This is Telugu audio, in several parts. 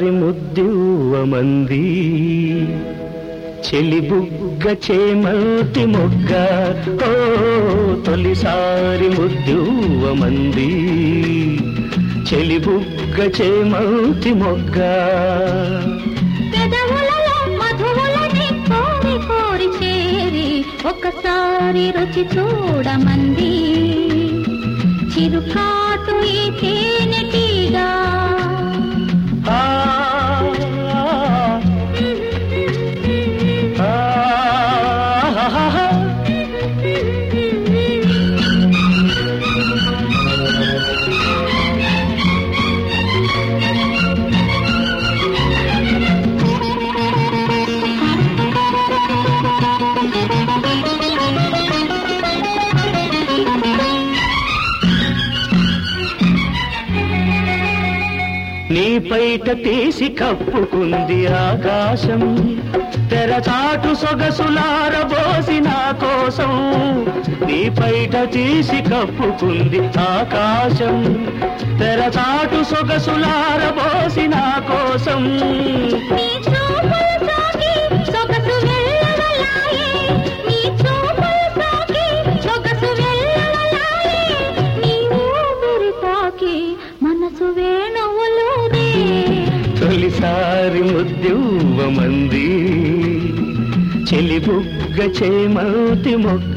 తొలిసారి ముద్దువమంది చెలిబుగ్గ చేమల్తి మొగ్గ ఓ తొలిసారి ముద్దువమంది చెలిబుగ్గ చేమల్తి మొగ్గ పెదవులలో మధువులని కోరి కోరి చేరి ఒకసారి రుచి చూడమంది చిరుకాటు ఈ తేనెటీగా ఆ, ఆ, ఆ, నీ పైట తీసి కప్పుకుంది ఆకాశం తెరచాటు సొగసులారబోసి నా కోసం నీ పైట తీసి కప్పుకుంది ఆకాశం తెరచాటు సొగసులారబోసి నా కోసం నీ చూపులు సోకి సొగసు వెళ్ళవలాయే నీ చూపులు సోకి సొగసు వెళ్ళవలాయే నీ ఊపిరి తాకి మనసు వేణువులుదే తొలిసారి ముద్దువమంది చెలిబుగ్గ చేమౌతి మొగ్గ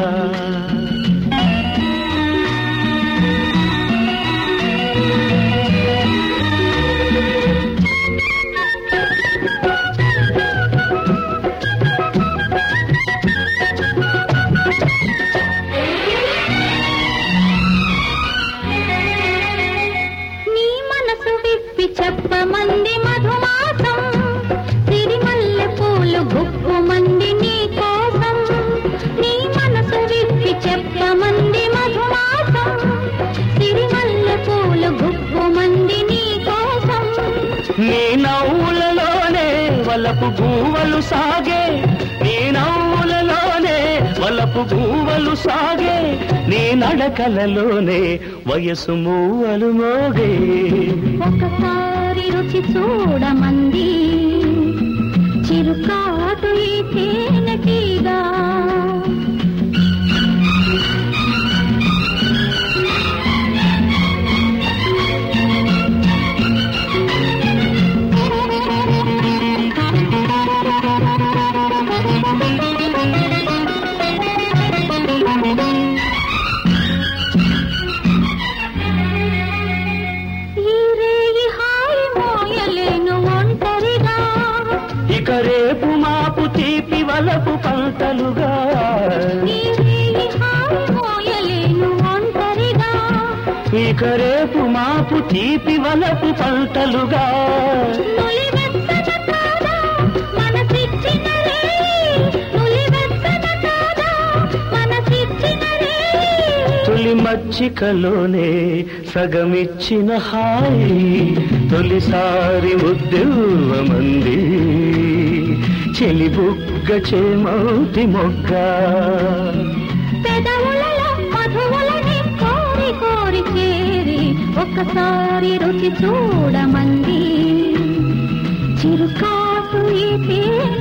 నీ మనసు విప్పి చెప్పమంది మధుమాసం సిరిమల్లె పూలు గుప్పుమంది నీ కోసం నీ మనసు విప్పి చెప్పమంది మధుమాసం సిరిమల్లె పూలు గుప్పుమంది నీ కోసం నీ నవ్వులలోనే వలపు గూవలు సాగే నీ నవ్వులలోనే వలపు గూవలు సాగే నీ నడకలలోనే వయసు మూవలు మోగే ఒకసారి రుచి చూడమంది చిరుకాటు ఈ తేనెటీగా ఈ రేయి హాయి మోయలేను ఒంటరిగా ఇక రేపు మాపు తీపి వలపు పంటలుగా ఈ రేయి హాయి మోయలేను ఒంటరిగా ఇక రేపు మాపు తీపి వలపు పంటలుగా నులివెచ్చన కాదా మనసిచ్చిన రేయి నులివెచ్చన కాదా మనసిచ్చిన రేయి తొలి మచ్చికలోనే సగమిచ్చిన హాయి తొలిసారి ముద్దువమంది చెలిబుగ్గ చేమౌతి మొగ్గ పెదవులలో మధువులని కోరి కోరి చేరి ఒకసారి రుచి చూడమంది చిరుకాటు ఈ తేనె